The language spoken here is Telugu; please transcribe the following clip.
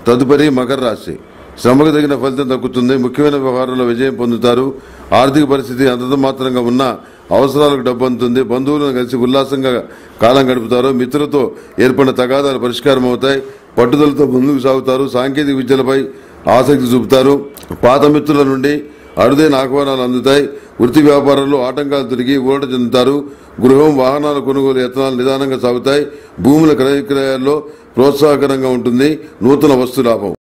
తదుపరి మకర రాశి శ్రమకు తగిన ఫలితం దక్కుతుంది ముఖ్యమైన వ్యవహారంలో విజయం పొందుతారు ఆర్థిక పరిస్థితి అంతంత మాత్రంగా ఉన్నా అవసరాలకు డబ్బు అందుతుంది బంధువులను కలిసి ఉల్లాసంగా కాలం గడుపుతారు మిత్రులతో ఏర్పడిన తగాదాలు పరిష్కారం అవుతాయి పట్టుదలతో ముందుకు సాగుతారు సాంకేతిక విద్యలపై ఆసక్తి చూపుతారు పాత మిత్రుల నుండి అరుదైన ఆహ్వానాలు అందుతాయి వృత్తి వ్యాపారంలో ఆటంకాలు తిరిగి ఊరట చెందుతారు గృహం వాహనాల కొనుగోలు యత్నాలు నిదానంగా సాగుతాయి భూముల క్రయ విక్రయాల్లో ప్రోత్సాహకరంగా ఉంటుంది నూతన వస్తు లాభం